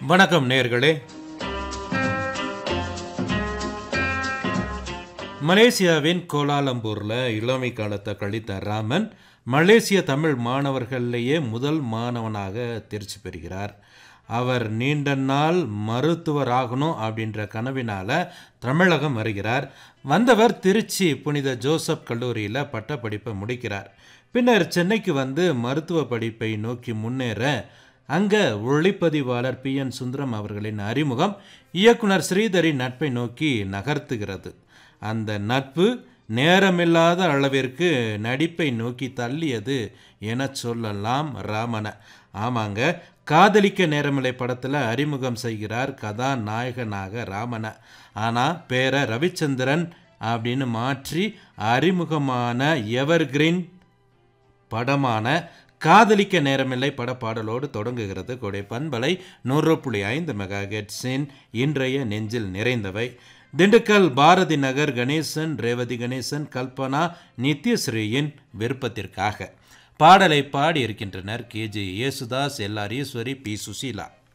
வணக்கம் நேர்களே மலேசியாவின் கோலாலம்பூரில் இளமை காலத்தை கழித்த ராமன் மலேசிய தமிழ் மாணவர்களிலேயே முதல் மாணவனாக தேர்ச்சி பெறுகிறார் அவர் நீண்ட நாள் மருத்துவர் ஆகணும் அப்படின்ற கனவினால தமிழகம் வருகிறார் வந்தவர் திருச்சி புனித ஜோசப் கல்லூரியில் பட்டப்படிப்பை முடிக்கிறார் பின்னர் சென்னைக்கு வந்து மருத்துவ படிப்பை நோக்கி முன்னேற அங்கே ஒளிப்பதிவாளர் பி என் சுந்தரம் அவர்களின் அறிமுகம் இயக்குனர் ஸ்ரீதரின் நட்பை நோக்கி நகர்த்துகிறது அந்த நட்பு நேரமில்லாத அளவிற்கு நடிப்பை நோக்கி தள்ளியது என சொல்லலாம் ராமனை ஆமாங்க காதலிக்க நேரமில்லை படத்தில் அறிமுகம் செய்கிறார் கதாநாயகனாக ராமனை ஆனால் பேரை ரவிச்சந்திரன் அப்படின்னு மாற்றி அறிமுகமான எவர்கிரீன் படமான காதலிக்க நேரமில்லை பட பாடலோடு தொடங்குகிறது கொடை பண்பலை நூறு புள்ளி ஐந்து மெகா ஹெட்ஸின் இன்றைய நெஞ்சில் நிறைந்தவை திண்டுக்கல் பாரதி நகர் கணேசன் ரேவதி கணேசன் கல்பனா நித்யஸ்ரீயின் விருப்பத்திற்காக பாடலை பாடியிருக்கின்றனர் K J Yesudas L R Eswari P Susheela